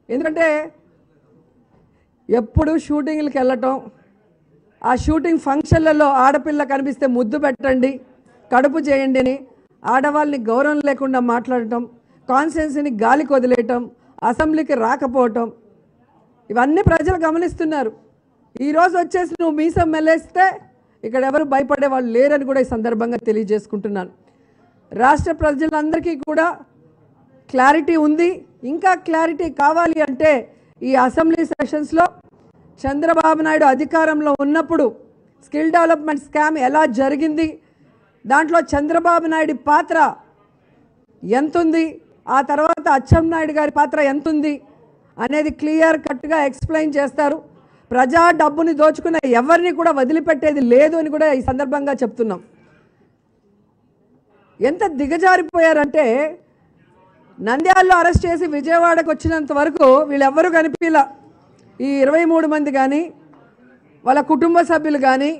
ఎందుకంటే ఎప్పుడు షూటింగ్లకు వెళ్ళటం ఆ షూటింగ్ ఫంక్షన్లలో ఆడపిల్ల కనిపిస్తే ముద్దు పెట్టండి కడుపు చేయండి అని ఆడవాళ్ళని గౌరవం లేకుండా మాట్లాడటం కాన్స్టిట్యున్సీని గాలికి వదిలేయటం అసెంబ్లీకి రాకపోవటం ఇవన్నీ ప్రజలు గమనిస్తున్నారు ఈరోజు వచ్చేసి నువ్వు మీసం మెల్లేస్తే ఇక్కడ ఎవరు భయపడే వాళ్ళు లేరని కూడా ఈ సందర్భంగా తెలియజేసుకుంటున్నాను రాష్ట్ర ప్రజలందరికీ కూడా క్లారిటీ ఉంది ఇంకా క్లారిటీ కావాలి అంటే ఈ అసెంబ్లీ సెషన్స్లో చంద్రబాబు నాయుడు అధికారంలో ఉన్నప్పుడు స్కిల్ డెవలప్మెంట్ స్కామ్ ఎలా జరిగింది దాంట్లో చంద్రబాబు నాయుడు పాత్ర ఎంతుంది ఆ తర్వాత అచ్చెం నాయుడు గారి పాత్ర ఎంతుంది అనేది క్లియర్ కట్గా ఎక్స్ప్లెయిన్ చేస్తారు ప్రజా డబ్బుని దోచుకున్న ఎవరిని కూడా వదిలిపెట్టేది లేదు అని కూడా ఈ సందర్భంగా చెప్తున్నాం ఎంత దిగజారిపోయారంటే నంద్యాలలో అరెస్ట్ చేసి విజయవాడకు వచ్చినంత వరకు వీళ్ళెవ్వరూ కనిపించలా ఈ ఇరవై మూడు మంది కానీ వాళ్ళ కుటుంబ సభ్యులు కానీ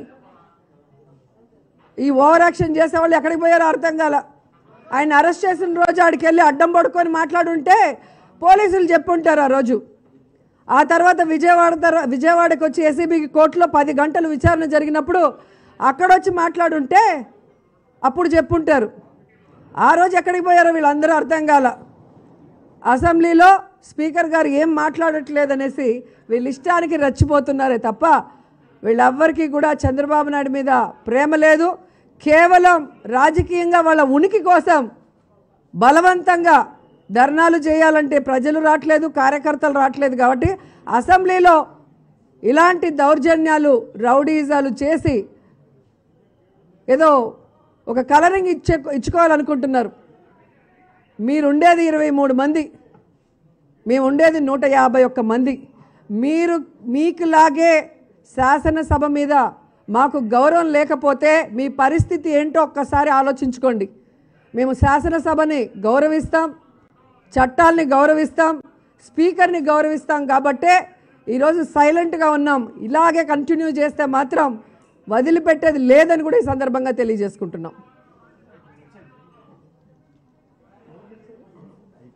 ఈ ఓవర్ యాక్షన్ చేసే వాళ్ళు ఎక్కడికి పోయారో అర్థం కాల ఆయన అరెస్ట్ చేసిన రోజు ఆడికి వెళ్ళి అడ్డం పడుకొని మాట్లాడుంటే పోలీసులు చెప్పుంటారు ఆ రోజు ఆ తర్వాత విజయవాడ తర్వా విజయవాడకి వచ్చి ఏసీబీకి కోర్టులో పది గంటలు విచారణ జరిగినప్పుడు అక్కడొచ్చి మాట్లాడుంటే అప్పుడు చెప్పుంటారు ఆ రోజు ఎక్కడికి పోయారో వీళ్ళందరూ అర్థం కాల అసెంబ్లీలో స్పీకర్ గారు ఏం మాట్లాడట్లేదనేసి వీళ్ళ ఇష్టానికి రెచ్చిపోతున్నారే తప్ప వీళ్ళెవ్వరికీ కూడా చంద్రబాబు నాయుడు మీద ప్రేమ లేదు కేవలం రాజకీయంగా వాళ్ళ ఉనికి కోసం బలవంతంగా ధర్నాలు చేయాలంటే ప్రజలు రావట్లేదు కార్యకర్తలు రావట్లేదు కాబట్టి అసెంబ్లీలో ఇలాంటి దౌర్జన్యాలు రౌడీజాలు చేసి ఏదో ఒక కలరింగ్ ఇచ్చే ఇచ్చుకోవాలనుకుంటున్నారు మీరుండేది ఇరవై మూడు మంది మేము ఉండేది నూట యాభై ఒక్క మంది మీరు మీకులాగే శాసనసభ మీద మాకు గౌరవం లేకపోతే మీ పరిస్థితి ఏంటో ఒక్కసారి ఆలోచించుకోండి మేము శాసనసభని గౌరవిస్తాం చట్టాల్ని గౌరవిస్తాం స్పీకర్ని గౌరవిస్తాం కాబట్టే ఈరోజు సైలెంట్గా ఉన్నాం ఇలాగే కంటిన్యూ చేస్తే మాత్రం వదిలిపెట్టేది లేదని కూడా ఈ సందర్భంగా తెలియజేసుకుంటున్నాం